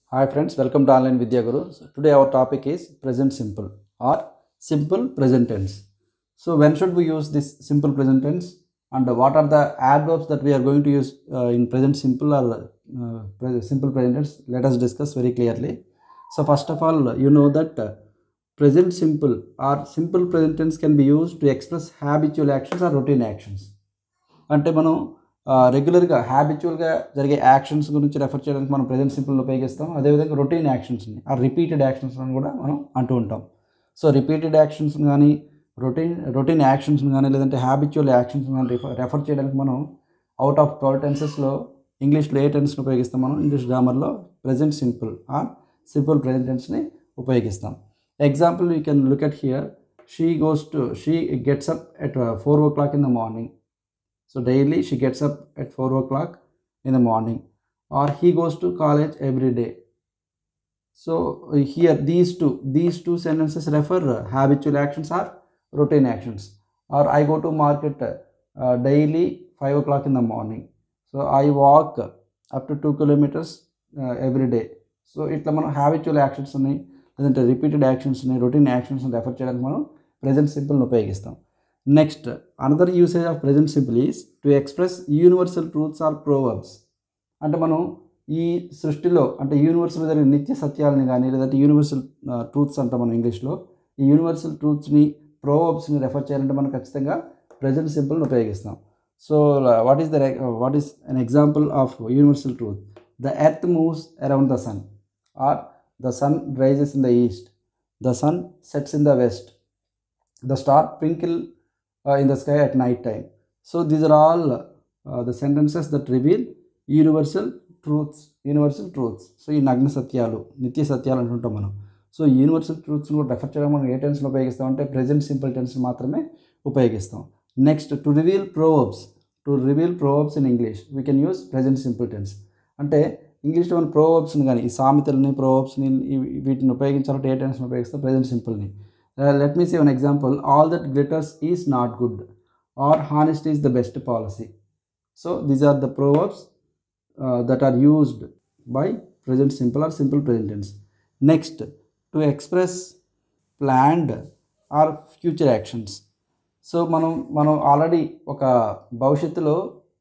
Hi friends, welcome to Online Vidya Guru. So today our topic is present simple or simple present tense. So when should we use this simple present tense and what are the adverbs that we are going to use uh, in present simple or uh, pre- simple present tense? Let us discuss very clearly. So first of all, you know that uh, present simple or simple present tense can be used to express habitual actions or routine actions. అంటే మనం రెగ్యులర్గా హ్యాబిచువల్గా జరిగే actions గురించి refer చేయడానికి మనం present simple ఉపయోగిస్తాం అదేవిధంగా routine యాక్షన్స్ని ఆ రిపీటెడ్ యాక్షన్స్ అని కూడా మనం అంటూ ఉంటాం సో రిపీటెడ్ యాక్షన్స్ కానీ రొటీన్ రొటీన్ యాక్షన్స్ కానీ లేదంటే హ్యాబిచువల్ యాక్షన్స్ కానీ రిఫర్ రెఫర్ చేయడానికి మనం అవుట్ ఆఫ్ ట్వెల్వ్ టెన్సెస్లో ఇంగ్లీష్లో ఏ టెన్స్ని ఉపయోగిస్తాం మనం ఇంగ్లీష్ గ్రామర్లో present simple or simple present టెన్స్ని ఉపయోగిస్తాం example you can look at here she goes to she gets up at four o'clock in the morning So daily she gets up at 4 o'clock in the morning, or he goes to college every day. So uh, here these two these two sentences refer uh, habitual actions or routine actions. Or I go to market uh, daily 5 o'clock in the morning. So I walk up to 2 kilometers uh, every day. So ఇట్లా మనం habitual actions ఉన్నాయి లేదంటే repeated actions ఉన్నాయి routine actions refer చేయడానికి మనం present సింపుల్ని ఉపయోగిస్తాం next another usage of present simple is to express universal truths or proverbs అంటే మనం ఈ సృష్టిలో అంటే యూనివర్సల్ జరిగిన నిత్య సత్యాలని కానీ లేదంటే యూనివర్సల్ ట్రూత్స్ అంటాం మనం ఇంగ్లీష్లో ఈ యూనివర్సల్ ట్రూత్స్ని ప్రోవర్బ్స్ని రెఫర్ చేయాలంటే మనం ఖచ్చితంగా ప్రజెంట్ సింపుల్ని ఉపయోగిస్తాం so what is the what is an example of universal truth the earth moves around the sun or the sun rises in the east the sun sets in the west the star twinkle uh, in the sky at night time. So these are all uh, the sentences that reveal universal truths, universal truths. So ఈ నగ్న సత్యాలు నిత్య సత్యాలు అంటుంటాం మనం so universal ట్రూత్స్ని కూడా refer చేయడం మనం ఏ టెన్స్లో ఉపయోగిస్తాం అంటే ప్రజెంట్ సింపుల్ టెన్స్ మాత్రమే ఉపయోగిస్తాం next to reveal proverbs to reveal proverbs in English we can use present simple tense అంటే ఇంగ్లీష్లో మన ప్రోవర్బ్స్ని కానీ ఈ సామెతల్ని ప్రోవర్బ్స్ని వీటిని ఉపయోగించాలంటే ఏ టెన్స్ని ఉపయోగిస్తాం ప్రజెంట్ సింపుల్ని let me see one example all that glitters is not good or honest is the best policy so these are the proverbs that are used by present simple or simple present tense next to express planned or future actions so మనం మనం already ఒక భవిష్యత్తులో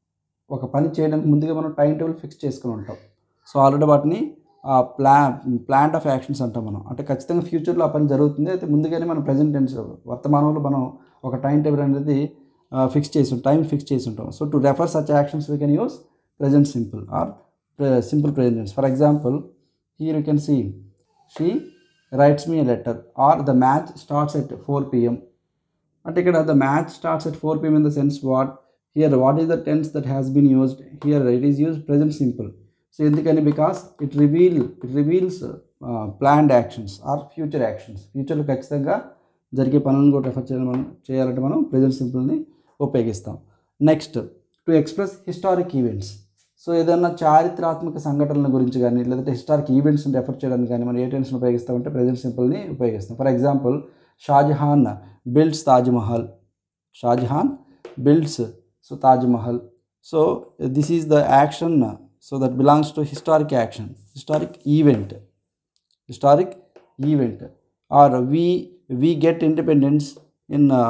ఒక పని చేయడానికి ముందుగా మనం time table fix చేసుకుని ఉంటాం సో ఆల్రెడీ వాటిని ప్లా ప్లాంట్ ఆఫ్ యాక్షన్స్ అంటాం మనం అంటే ఖచ్చితంగా ఫ్యూచర్లో ఆ పని జరుగుతుంది అయితే ముందుగానే మనం ప్రజెంట్ టెన్స్ వర్తమానంలో మనం ఒక టైం టేబుల్ అనేది ఫిక్స్ చేసి టైం ఫిక్స్ చేసి ఉంటాం so to refer such actions we can use present simple or simple present tense for example here you can see she writes me letter or the match starts at four PM అంటే ఇక్కడ the match starts at four PM in the sense what here what is the tense that has been used here it is use present simple so ఎందుకని because it reveal it reveals planned actions or future actions ఫ్యూచర్లో ఖచ్చితంగా జరిగే పనులను కూడా refer చేయాలి మనం చేయాలంటే మనం ప్రజెంట్ సింపుల్ని ఉపయోగిస్తాం next to express historic events so ఏదైనా చారిత్రాత్మక సంఘటనల గురించి కానీ లేదంటే హిస్టారిక్ ఈవెంట్స్ని రెఫర్ చేయడానికి కానీ మనం ఏ టెన్స్ని ఉపయోగిస్తామంటే ప్రజెంట్ సింపుల్ని ఉపయోగిస్తాం for example Shah Jahan builds Taj Mahal Shah Jahan builds so Taj Mahal so this is the action so that belongs to historic action historic event historic event or we we get independence in uh,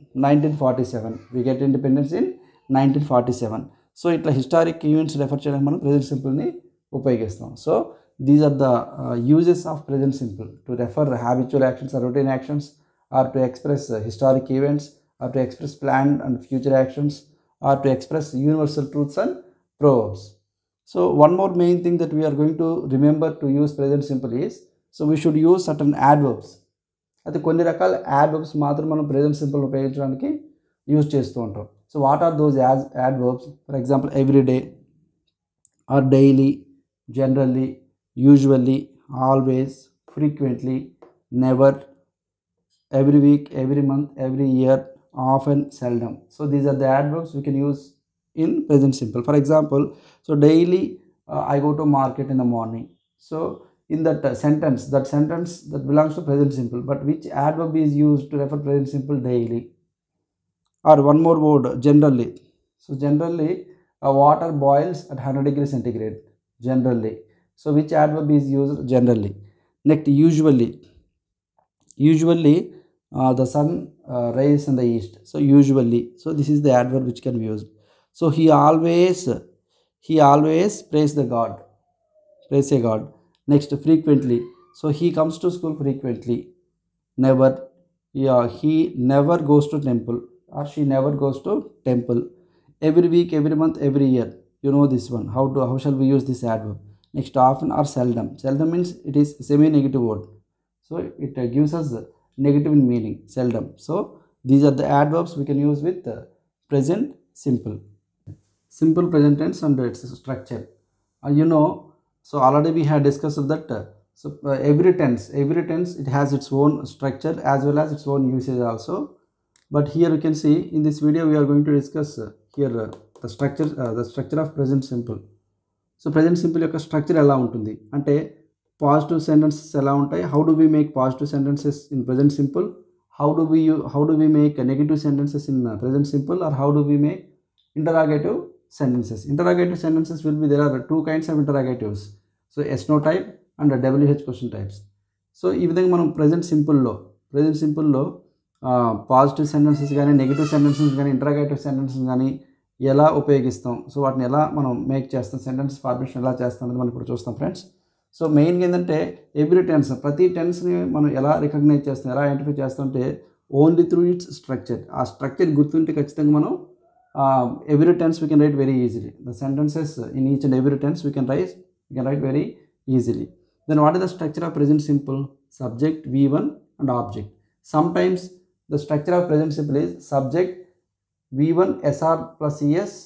1947 we get independence in 1947 so ఇట్లా historic events refer చేయడానికి మనం present సింపుల్ని ఉపయోగిస్తాం so these are the uses of present simple to refer habitual actions or routine actions or to express historic events or to express plan and future actions or to express universal truths and proverbs So one more main thing that we are going to remember to use present simple is so we should use certain adverbs. అయితే కొన్ని రకాల adverbs మాత్రం మనం present simple ఉపయోగించడానికి use చేస్తూ ఉంటాం so what are those as adverbs for example every day or daily generally usually always frequently never every week every month every year of and seldom so these are the adverbs we can use in present simple for example so daily uh, i go to market in the morning so in that uh, sentence that sentence that belongs to present simple but which adverb is used to refer present simple daily or one more word generally so generally uh, water boils at 100 degrees centigrade generally so which adverb is used generally next usually usually uh, the sun uh, rises in the east so usually so this is the adverb which can be used so he always he always praise the god praise a god next frequently so he comes to school frequently never yeah he never goes to temple or she never goes to temple every week every month every year you know this one how do how shall we use this adverb next often or seldom seldom means it is semi negative word so it uh, gives us negative in meaning seldom so these are the adverbs we can use with uh, present simple simple present tense and its structure uh, you know so already we had discussed that uh, so uh, every tense every tense it has its own structure as well as its own usage also but here you can see in this video we are going to discuss uh, here uh, the structure uh, the structure of present simple so present simple యొక్క structure ఎలా ఉంటుంది అంటే positive sentences ఎలా ఉంటాయి how do we make positive sentences in present simple how do we how do we make negative sentences in present simple or how do we make interrogative sentences interrogative sentences will be there are two kinds of interrogatives so yes no type and WH question types so ఈ విధంగా మనం present సింపుల్లో present సింపుల్లో positive sentences కానీ negative sentences కానీ interrogative sentences కానీ ఎలా ఉపయోగిస్తాం సో వాటిని ఎలా మనం మేక్ చేస్తాం సెంటెన్స్ ఫార్మేషన్ ఎలా చేస్తాం అనేది మనం ఇప్పుడు చూస్తాం ఫ్రెండ్స్ సో మెయిన్గా ఏంటంటే ఎవ్రీ టెన్స్ ప్రతి టెన్స్ని మనం ఎలా రికగ్నైజ్ చేస్తాం ఎలా ఐడెంటిఫై చేస్తాం అంటే ఓన్లీ త్రూ ఇట్స్ స్ట్రక్చర్ ఆ స్ట్రక్చర్ గుర్తుంటే ఖచ్చితంగా మనం every tense we can write very easily the sentences in each and every tense we can write we can write very easily then what is the structure of present simple subject V one and object sometimes the structure of present simple is subject V one s or plus es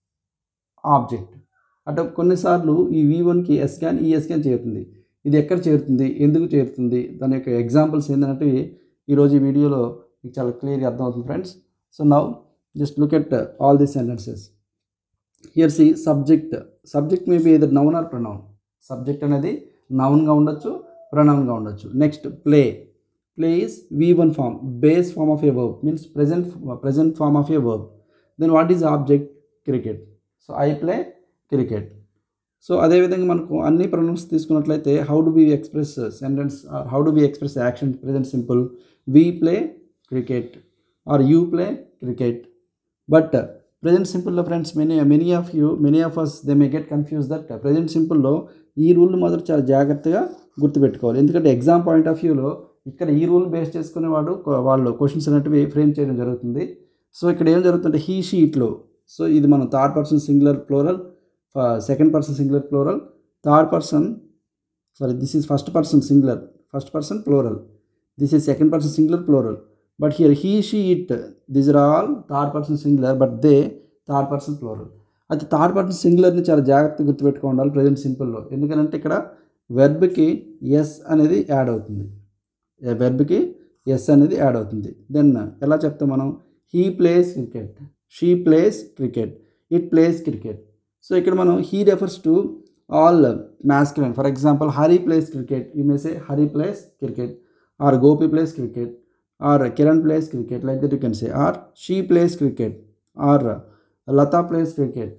object అంటే కొన్నిసార్లు ఈ వి వన్కి yes can ES can చేరుతుంది ఇది ఎక్కడ చేరుతుంది ఎందుకు చేరుతుంది దాని యొక్క ఎగ్జాంపుల్స్ ఏంటంటే ఈరోజు ఈ వీడియోలో మీకు చాలా క్లియర్గా అర్థమవుతుంది friends so now just look at all the sentences here see subject subject maybe either noun or pronoun subject అనేది నౌన్గా ఉండొచ్చు ప్రొనౌన్గా ఉండొచ్చు next play play is V one form base form of a verb means present present form of a verb then what is object cricket so I play cricket so అదేవిధంగా మనకు అన్ని pronouns తీసుకున్నట్లయితే how do we express sentence or how do we express action present simple we play cricket or you play cricket but present సింపుల్లో friends many many of you many of us they may get confuse that present సింపుల్లో ఈ rule మాత్రం చాలా జాగ్రత్తగా గుర్తుపెట్టుకోవాలి ఎందుకంటే exam point of వ్యూలో ఇక్కడ ఈ రూల్ బేస్ చేసుకునేవాడు కొ- వాళ్ళు క్వశ్చన్స్ అనేటివి ఫ్రేమ్ చేయడం జరుగుతుంది సో ఇక్కడ ఏం జరుగుతుంటే హీ షీట్లో సో ఇది మనం third person singular plural second person singular plural third person sorry this is first person singular first person plural this is second person singular plural but here he she it this are all third person singular but they third person plural అయితే third person సింగులర్ని చాలా జాగ్రత్తగా గుర్తుపెట్టుకోవాలి present సింపుల్లో ఎందుకంటే ఇక్కడ వెర్బ్కి s అనేది add అవుతుంది వెర్బ్కి ఎస్ అనేది యాడ్ అవుతుంది దెన్ ఎలా చెప్తాం మనం he plays cricket she plays cricket it plays cricket so ఇక్కడ మనం he refers to all masculine for example Hari plays cricket you may say Hari plays cricket or Gopi plays cricket or Kiran plays cricket like that you can say or she plays cricket or Latha plays cricket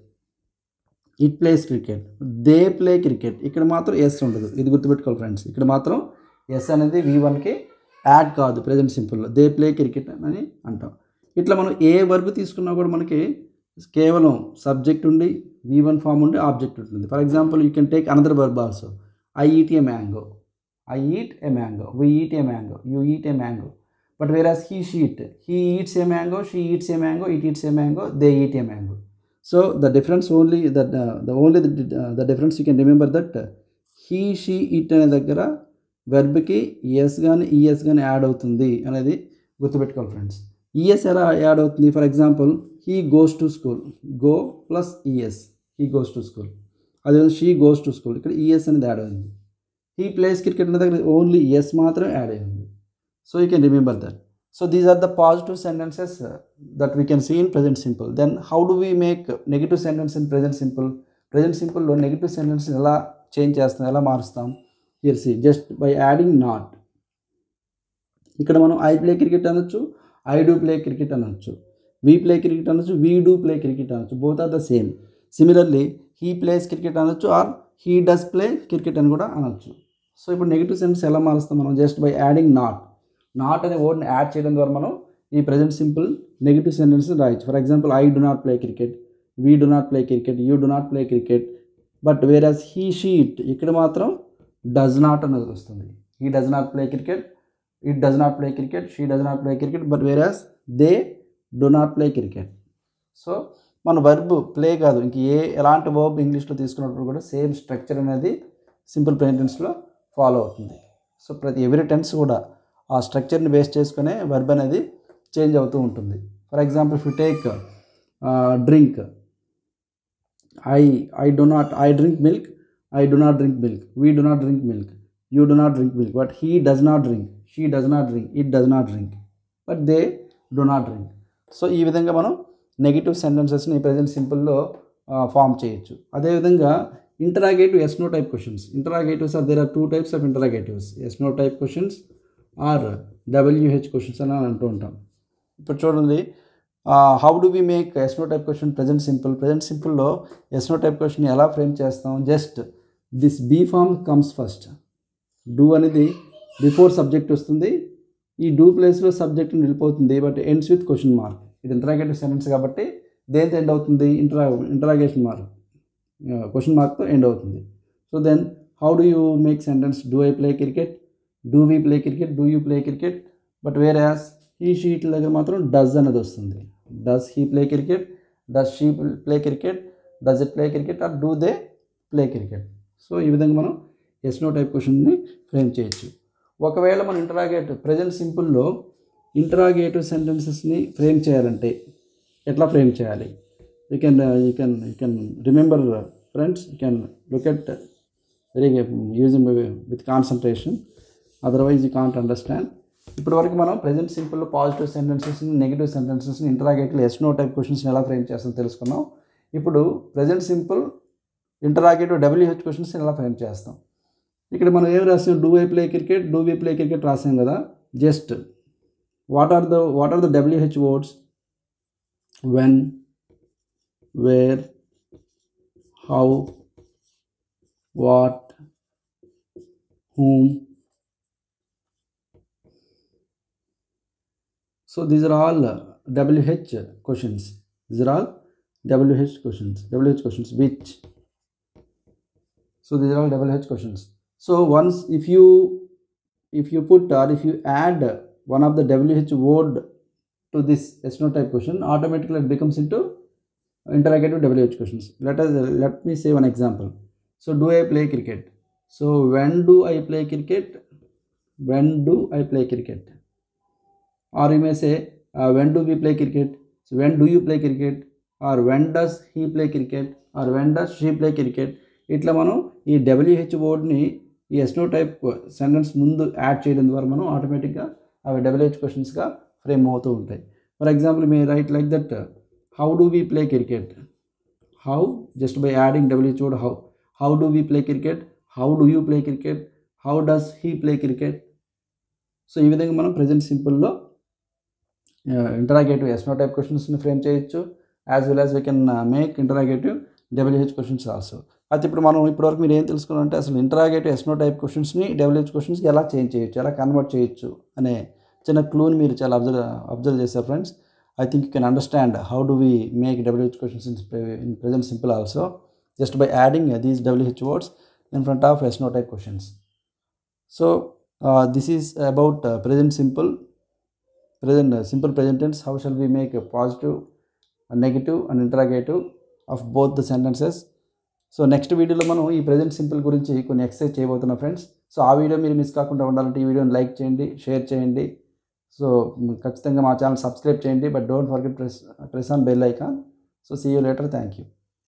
it plays cricket they play cricket ఇక్కడ మాత్రం yes ఉండదు ఇది గుర్తుపెట్టుకోవాలి friends ఇక్కడ మాత్రం yes అనేది వి వన్కి add కాదు ప్రజెంట్ సింపుల్లో దే ప్లే క్రికెట్ అని అంటాం ఇట్లా మనం ఏ వర్బ్ తీసుకున్నా కూడా మనకి కేవలం సబ్జెక్ట్ ఉండి వి వన్ ఫామ్ ఉండి ఆబ్జెక్ట్ ఉంటుంది for example you can take another verb also I eat a mango I eat a mango we eat a mango you eat a mango but whereas he she it he eats a mango she eats a mango it eats a mango they eat a mango so the difference only the the only the difference you can remember that he she it అనే దగ్గర వెర్బ్కి es కానీ es కానీ add అవుతుంది అనేది గుర్తుపెట్టుకోవాలి friends es ఎలా add అవుతుంది for example he goes to school go plus es he goes to school అదే షీ గోస్ టు స్కూల్ ఇక్కడ ఈఎస్ అనేది యాడ్ అయింది హీ ప్లేస్ క్రికెట్ అనే దగ్గర ఓన్లీ ఎస్ మాత్రం యాడ్ అయింది so you can remember that so these are the positive sentences that we can see in present simple then how do we make negative sentence in present simple present సింపుల్లో negative sentence ఎలా change చేస్తాం ఎలా మారుస్తాం here see just by adding not ఇక్కడ మనం I play cricket అనొచ్చు I do play cricket అనొచ్చు we play cricket అనొచ్చు వీ డూ ప్లే క్రికెట్ అనొచ్చు both are the same similarly he plays cricket అనొచ్చు or he does play cricket అని కూడా అనొచ్చు సో ఇప్పుడు నెగిటివ్ సెంటెన్స్ ఎలా మారుస్తాం మనం just by adding not not అనే వర్డ్ని యాడ్ చేయడం ద్వారా మనం ఈ ప్రజెంట్ సింపుల్ నెగిటివ్ సెంటెన్స్ రాయొచ్చు for example I do not play cricket we do not play cricket you do not play cricket but whereas he she it ఇక్కడ మాత్రం does not అనేది వస్తుంది he does not play cricket it does not play cricket she does not play cricket but whereas they do not play cricket so మన verb play కాదు ఇంక ఏ ఎలాంటి verb ఇంగ్లీష్లో తీసుకున్నప్పుడు కూడా సేమ్ స్ట్రక్చర్ అనేది సింపుల్ ప్రెజెంటెన్స్లో ఫాలో అవుతుంది సో ప్రతి ఎవ్రీ టెన్స్ కూడా ఆ స్ట్రక్చర్ని బేస్ చేసుకునే వర్బ్ అనేది చేంజ్ అవుతూ ఉంటుంది for example if you take drink I I do not I drink milk I do not drink milk we do not drink milk you do not drink milk but he does not drink she does not drink it does not drink but they do not drink so ఈ విధంగా మనం negative సెంటెన్సెస్ని present సింపుల్లో form చేయొచ్చు అదేవిధంగా interrogative yes no type questions interrogatives are there are two types of interrogatives yes no type questions or WH questions అని అంటూ ఉంటాం ఇప్పుడు చూడండి how do we make yes no type question present simple present సింపుల్లో yes no type question ఎలా frame చేస్తాం just this be form comes first do అనేది before subject వస్తుంది ఈ డూ ప్లేస్లో సబ్జెక్ట్ నిలిపోతుంది but ends with question mark ఇది interrogative sentence కాబట్టి దేంతో ఎండ్ అవుతుంది ఇంటరా ఇంటరాగేషన్ మార్క్ క్వశ్చన్ మార్క్తో ఎండ్ అవుతుంది so then how do you make sentence do I play cricket do we play cricket do you play cricket but where as ఈ షీట్ల దగ్గర మాత్రం డస్ అనేది వస్తుంది does he play cricket does she play cricket does it play cricket are do they play cricket so ఈ విధంగా మనం yes no type క్వశ్చన్ని ఫ్రేమ్ చేయొచ్చు ఒకవేళ మనం ఇంటరాగేటివ్ ప్రజెంట్ సింపుల్లో ఇంటరాగేటివ్ సెంటెన్సెస్ని ఫ్రేమ్ చేయాలంటే ఎట్లా ఫ్రేమ్ చేయాలి you can you can you can remember friends you can look at very using with concentration otherwise you can't understand ఇప్పటి వరకు మనం ప్రజెంట్ సింపుల్లో పాజిటివ్ సెంటెన్సెస్ని నెగిటివ్ సెంటెన్సెస్ని ఇంటరాగేటివ్ ఎస్ నో టైప్ క్వశ్చన్స్ని ఎలా ఫ్రేమ్ చేస్తామో తెలుసుకున్నాం ఇప్పుడు ప్రజెంట్ సింపుల్ ఇంటరాగేటివ్ డబ్ల్యూహెచ్ క్వశ్చన్స్ని ఎలా ఫ్రేమ్ చేస్తాం ఇక్కడ మనం ఏం రాసాం do I play cricket do we play cricket రాసాం కదా just what are the what are the W H words when where how what whom so these are all uh, wh questions these are all wh questions wh questions which so these are all wh questions so once if you if you put or if you add one of the wh word to this s no type question automatically it becomes into interrogative wh questions let us let me say one example so do i play cricket so when do i play cricket when do i play cricket or you may say uh, when do we play cricket so when do you play cricket or when does he play cricket or when does she play cricket ఇట్లా మనం ఈ W H వర్డ్ని ఈ yes no type sentence ముందు add చేయడం ద్వారా మనం ఆటోమేటిక్గా అవి డబ్ల్యూహెచ్ క్వశ్చన్స్గా ఫ్రేమ్ అవుతూ ఉంటాయి ఫర్ ఎగ్జాంపుల్ మీ write like that how do we play cricket how just by adding W H word how how do we play cricket how do you play cricket how does he play cricket so ఈ విధంగా మనం present సింపుల్లో interrogative yes no type క్వశ్చన్స్ని frame చేయొచ్చు as well as we can make interrogative W H questions also అయితే ఇప్పుడు మనం ఇప్పటివరకు మీరు ఏం తెలుసుకున్నారంటే అసలు ఇంటరాగేటివ్ ఎస్నో టైప్ క్వశ్చన్స్ని డబ్ల్యూహెచ్ క్వశ్చన్స్కి ఎలా చేంజ్ చేయొచ్చు ఎలా కన్వర్ట్ చేయొచ్చు అనే చిన్న క్లూని మీరు చాలా అబ్జర్వ్ అబ్జర్వ్ చేశారు friends I think you can understand how do we make W H questions in in present simple also just by adding uh, these WH words in front of SNO type questions. So uh, this is about uh, present simple, present uh, simple present tense. How shall we make a positive, a negative, and interrogative of both the sentences? So next వీడియోలో మనం ఈ present simple గురించి కొన్ని exercise చేయబోతున్నాం friends so ఆ video మీరు miss కాకుండా ఉండాలంటే ఈ వీడియోని లైక్ చేయండి షేర్ చేయండి సో ఖచ్చితంగా మా ఛానల్ సబ్స్క్రైబ్ చేయండి but don't forget press press on bell icon so see you later thank you